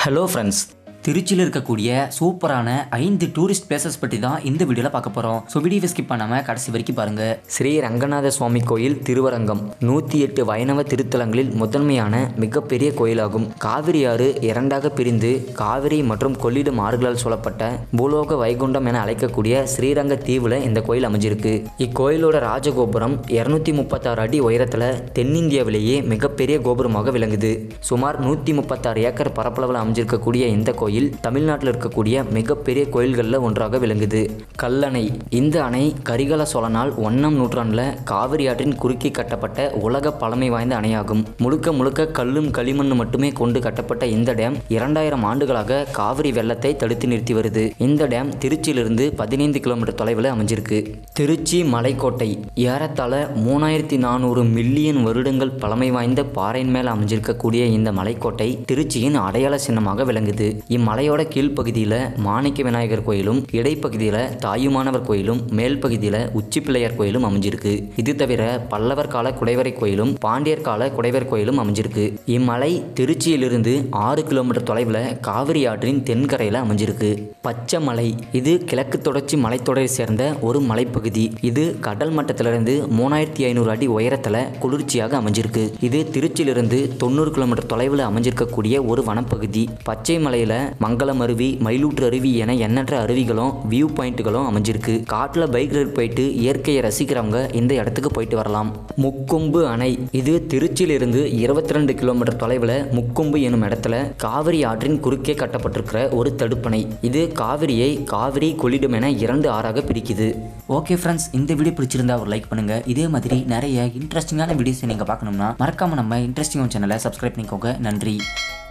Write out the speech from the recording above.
hello friends திருச்சியில் இருக்கக்கூடிய சூப்பரான ஐந்து டூரிஸ்ட் பிளேசஸ் பற்றி தான் இந்த வீடியோவில் பார்க்க போகிறோம் ஸோ வீடியோவை ஸ்கிப் பண்ணாமல் கடைசி வரைக்கும் பாருங்கள் ஸ்ரீ ரங்கநாத சுவாமி கோயில் திருவரங்கம் நூற்றி எட்டு வைணவ திருத்தலங்களில் முதன்மையான மிகப்பெரிய கோயிலாகும் காவிரி ஆறு இரண்டாக பிரிந்து காவிரி மற்றும் கொள்ளிடம் ஆறுகளால் சூழப்பட்ட பூலோக வைகுண்டம் என அழைக்கக்கூடிய ஸ்ரீரங்க தீவில் இந்த கோயில் அமைஞ்சிருக்கு இக்கோயிலோட ராஜகோபுரம் இரநூத்தி முப்பத்தாறு அடி உயரத்தில் தென்னிந்தியாவிலேயே மிகப்பெரிய கோபுரமாக விளங்குது சுமார் நூற்றி முப்பத்தாறு ஏக்கர் பரப்பளவில் அமைஞ்சிருக்கக்கூடிய இந்த கோயில் தமிழ்நாட்டில் இருக்கக்கூடிய மிகப்பெரிய கோயில்களில் ஒன்றாக விளங்குது கல்லணை இந்த அணை கரிகால சோழனால் ஒன்றாம் நூற்றாண்டில் காவிரி ஆற்றின் குறுக்கே கட்டப்பட்ட உலக பழமை வாய்ந்த அணையாகும் முழுக்க முழுக்க கல்லும் களிமண் மட்டுமே கொண்டு கட்டப்பட்ட இந்த டேம் இரண்டாயிரம் ஆண்டுகளாக காவிரி வெள்ளத்தை தடுத்து நிறுத்தி வருது இந்த டேம் திருச்சியிலிருந்து பதினைந்து கிலோமீட்டர் தொலைவில் அமைஞ்சிருக்கு திருச்சி மலைக்கோட்டை ஏறத்தாழ மூணாயிரத்தி நானூறு மில்லியன் வருடங்கள் பழமை வாய்ந்த பாறையின் மேல் அமைஞ்சிருக்கக்கூடிய இந்த மலைக்கோட்டை திருச்சியின் அடையாள சின்னமாக விளங்குது இம்மலையோட கீழ்ப்பகுதியில் மாணிக்க விநாயகர் கோயிலும் இடைப்பகுதியில் தாயுமானவர் கோயிலும் மேல் பகுதியில் உச்சி பிள்ளையார் கோயிலும் அமைஞ்சிருக்கு இது தவிர பல்லவர் கால குடைவரை கோயிலும் பாண்டியர் கால குடைவர் கோயிலும் அமைஞ்சிருக்கு இம்மலை திருச்சியிலிருந்து ஆறு கிலோமீட்டர் தொலைவில் காவிரி ஆற்றின் தென்கரையில் அமைஞ்சிருக்கு பச்சைமலை இது கிழக்கு தொடர்ச்சி மலைத்தொடரை சேர்ந்த ஒரு மலைப்பகுதி இது கடல் மட்டத்திலிருந்து மூணாயிரத்தி ஐநூறு அடி உயரத்தில் குளிர்ச்சியாக அமைஞ்சிருக்கு இது திருச்சியிலிருந்து தொண்ணூறு கிலோமீட்டர் தொலைவில் அமைஞ்சிருக்கக்கூடிய ஒரு வனப்பகுதி பச்சை மலையில் மங்களம் அருவி மயிலூற்று அருவி என எண்ணற்ற அருவிகளும் வியூ பாயிண்ட்டுகளும் அமைஞ்சிருக்கு காட்டில் பைக் ரைட் போயிட்டு இயற்கையை ரசிக்கிறவங்க இந்த இடத்துக்கு போயிட்டு வரலாம் முக்கொம்பு அணை இது திருச்சியிலிருந்து இருபத்தி ரெண்டு கிலோமீட்டர் தொலைவில் முக்கொம்பு எனும் இடத்துல காவிரி ஆற்றின் குறுக்கே கட்டப்பட்டிருக்கிற ஒரு தடுப்பணை இது காவிரியை காவிரி கொள்ளிடம் என இரண்டு ஆறாக பிரிக்குது ஓகே ஃப்ரெண்ட்ஸ் இந்த வீடியோ பிடிச்சிருந்தா ஒரு லைக் பண்ணுங்க இதே மாதிரி நிறைய இன்ட்ரெஸ்டிங்கான வீடியோஸ் நீங்கள் பார்க்கணும்னா மறக்காம நம்ம இன்ட்ரெஸ்டிங் சேனலை சப்ஸ்கிரைப் பண்ணிக்கோங்க நன்றி